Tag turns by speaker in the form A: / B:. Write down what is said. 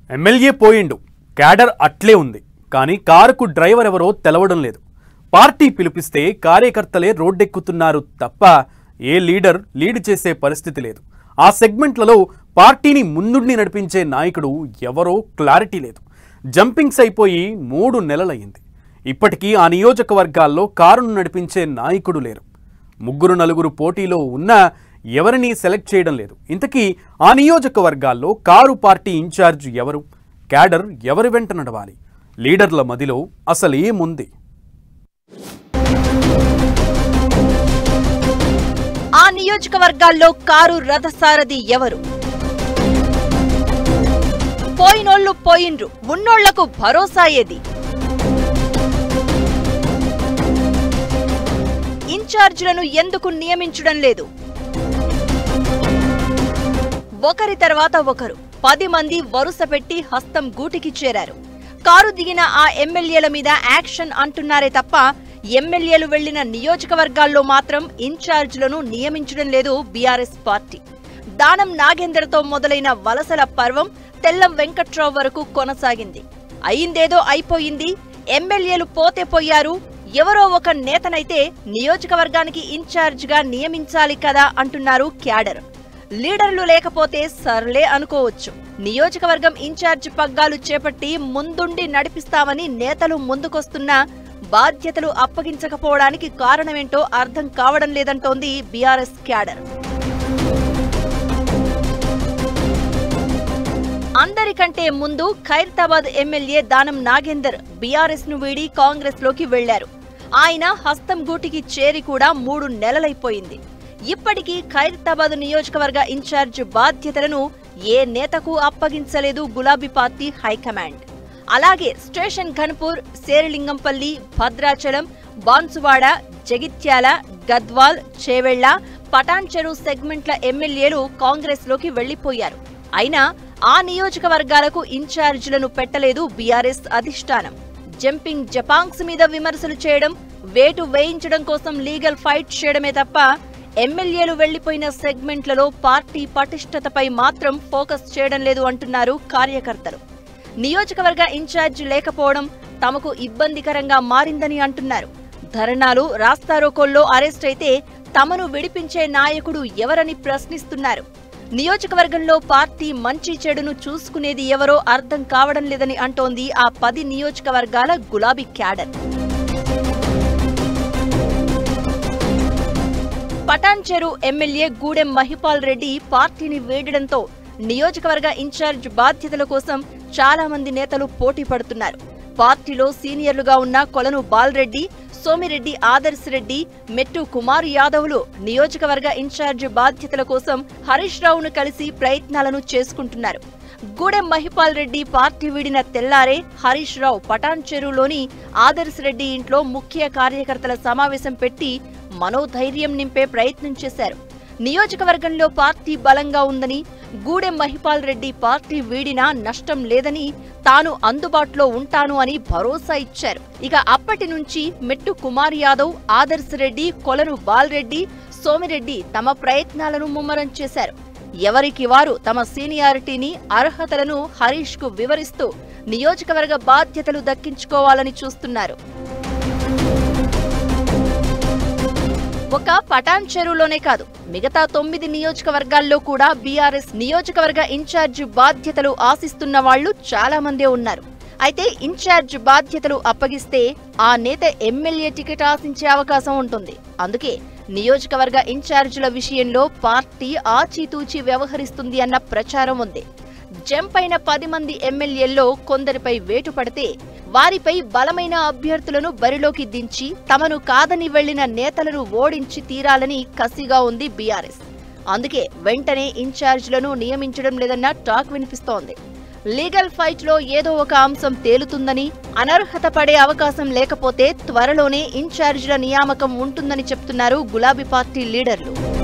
A: MLA పోయిండు cadre అట్లే ఉంది కానీ కారుకు డ్రైవర్ ఎవరో తెలవడం లేదు పార్టీ పిలిపిస్తే కార్యకర్తలే రోడ్డెక్కుతున్నారు తప్ప ఏ లీడర్ లీడ్ చేసే పరిస్థితి లేదు ఆ సెగ్మెంట్లలో పార్టీని ముందుండి నడిపించే నాయకుడు ఎవరో క్లారిటీ లేదు జంపింగ్స్ అయిపోయి మూడు నెలలయ్యింది ఇప్పటికీ ఆ నియోజకవర్గాల్లో కారును నడిపించే నాయకుడు లేరు ముగ్గురు నలుగురు పోటీలో ఉన్నా ఎవరిని సెలెక్ట్ చేయడం లేదు ఇంతకీ ఆ నియోజకవర్గాల్లో కారు పార్టీ ఇన్ఛార్జ్ ఎవరు క్యాడర్ ఎవరి వెంట నడవాలి లీడర్ల మదిలో అసలు ఏముంది
B: ఆ నియోజకవర్గాల్లో కారు రథసారథి ఎవరు పోయినోళ్లు పోయిండ్రు ఉన్నోళ్లకు భరోసా ఏది ఇన్ఛార్జీలను ఎందుకు నియమించడం లేదు ఒకరి తర్వాత ఒకరు పది మంది వరుస పెట్టి హస్తం గూటికి చేరారు కారు దిగిన ఆ ఎమ్మెల్యేల మీద యాక్షన్ అంటున్నారే తప్ప ఎమ్మెల్యేలు వెళ్లిన నియోజకవర్గాల్లో మాత్రం ఇన్ఛార్జీలను నియమించడం లేదు బీఆర్ఎస్ పార్టీ దానం నాగేందర్తో మొదలైన వలసల పర్వం తెల్లం వెంకట్రావు వరకు కొనసాగింది అయిందేదో అయిపోయింది ఎమ్మెల్యేలు పోతే పోయారు ఎవరో ఒక నేతనైతే నియోజకవర్గానికి ఇన్ఛార్జిగా నియమించాలి కదా అంటున్నారు క్యాడర్ లీడర్లు లేకపోతే సర్లే అనుకోవచ్చు నియోజకవర్గం ఇన్ఛార్జ్ పగ్గాలు చేపట్టి ముందుండి నడిపిస్తామని నేతలు ముందుకొస్తున్నా బాధ్యతలు అప్పగించకపోవడానికి కారణమేంటో అర్థం కావడం లేదంటోంది బీఆర్ఎస్ క్యాడర్ అందరికంటే ముందు ఖైరతాబాద్ ఎమ్మెల్యే దానం నాగేందర్ బీఆర్ఎస్ ను వీడి కాంగ్రెస్ లోకి వెళ్లారు ఆయన హస్తం గూటికి చేరి కూడా మూడు నెలలైపోయింది ఇప్పటికీ ఖైరతాబాద్ నియోజకవర్గ ఇన్ఛార్జ్ బాధ్యతలను ఏ నేతకు అప్పగించలేదు గులాబీ పార్టీ హైకమాండ్ అలాగే స్టేషన్ ఘన్పూర్ శేరిలింగంపల్లి భద్రాచలం బాన్సువాడ జగిత్యాల గద్వాల్ చేవెళ్ల పటాన్ చెరువు సెగ్మెంట్ల ఎమ్మెల్యేలు కాంగ్రెస్ లోకి వెళ్లిపోయారు అయినా ఆ నియోజకవర్గాలకు ఇన్ఛార్జీలను పెట్టలేదు బీఆర్ఎస్ అధిష్టానం జంపింగ్ జపాంగ్స్ మీద విమర్శలు చేయడం వేటు వేయించడం కోసం లీగల్ ఫైట్ చేయడమే తప్ప ఎమ్మెల్యేలు వెళ్లిపోయిన సెగ్మెంట్లలో పార్టీ పటిష్టతపై మాత్రం ఫోకస్ చేయడం లేదు అంటున్నారు కార్యకర్తలు నియోజకవర్గ ఇన్ఛార్జ్ లేకపోవడం తమకు ఇబ్బందికరంగా మారిందని అంటున్నారు ధర్నాలు రాస్తారోకోల్లో అరెస్ట్ అయితే తమను విడిపించే నాయకుడు ఎవరని ప్రశ్నిస్తున్నారు నియోజకవర్గంలో పార్టీ మంచి చెడును చూసుకునేది ఎవరో అర్థం కావడం లేదని అంటోంది ఆ పది నియోజకవర్గాల గులాబీ క్యాడర్ పటాన్ చెరు ఎమ్మెల్యే గూడెం మహిపాల్ రెడ్డి పార్టీని వీడడంతో నియోజకవర్గ ఇన్ఛార్జ్ బాధ్యతల కోసం చాలా మంది నేతలు పోటీ పడుతున్నారు పార్టీలో సీనియర్లుగా ఉన్న కొలను బాలరెడ్డి సోమిరెడ్డి ఆదర్శ్ రెడ్డి మెట్టు కుమార్ యాదవ్లు నియోజకవర్గ ఇన్ఛార్జ్ బాధ్యతల కోసం హరీష్ రావును కలిసి ప్రయత్నాలను చేసుకుంటున్నారు గూడెం మహిపాల్ రెడ్డి పార్టీ వీడిన తెల్లారే హరీష్ రావు పటాన్ చెరువులోని ఆదర్శ్ రెడ్డి ఇంట్లో ముఖ్య కార్యకర్తల సమావేశం పెట్టి మనోధైర్యం నింపే ప్రయత్నం చేశారు నియోజకవర్గంలో పార్టీ బలంగా ఉందని గూడెం మహిపాల్ రెడ్డి పార్టీ వీడినా నష్టం లేదని తాను అందుబాటులో ఉంటాను అని భరోసా ఇచ్చారు ఇక అప్పటి నుంచి మెట్టు కుమార్ యాదవ్ ఆదర్శ్ రెడ్డి కొలను బాలరెడ్డి సోమిరెడ్డి తమ ప్రయత్నాలను ముమ్మరం చేశారు ఎవరికి వారు తమ సీనియారిటీని అర్హతలను హరీష్ కు వివరిస్తూ నియోజకవర్గ బాధ్యతలు దక్కించుకోవాలని చూస్తున్నారు ఒక పటాన్ చెరువులోనే కాదు మిగతా తొమ్మిది నియోజకవర్గాల్లో కూడా బీఆర్ఎస్ నియోజకవర్గ ఇన్ఛార్జ్ బాధ్యతలు ఆశిస్తున్న వాళ్లు చాలా మందే ఉన్నారు అయితే ఇన్ఛార్జ్ బాధ్యతలు అప్పగిస్తే ఆ నేత ఎమ్మెల్యే టికెట్ ఆశించే అవకాశం ఉంటుంది అందుకే నియోజకవర్గ ఇన్ఛార్జీల విషయంలో పార్టీ ఆచితూచి వ్యవహరిస్తుంది అన్న ప్రచారం ఉంది జంప్ అయిన పది మంది ఎమ్మెల్యేల్లో కొందరిపై వేటు పడితే వారిపై బలమైన అభ్యర్థులను బరిలోకి దించి తమను కాదని వెళ్లిన నేతలను ఓడించి తీరాలని కసిగా ఉంది బీఆర్ఎస్ అందుకే వెంటనే ఇన్ఛార్జీలను నియమించడం లేదన్న టాక్ వినిపిస్తోంది లీగల్ ఫైట్ లో ఏదో ఒక అంశం తేలుతుందని అనర్హత పడే అవకాశం లేకపోతే త్వరలోనే ఇన్ఛార్జీల నియామకం ఉంటుందని చెప్తున్నారు గులాబీ పార్టీ లీడర్లు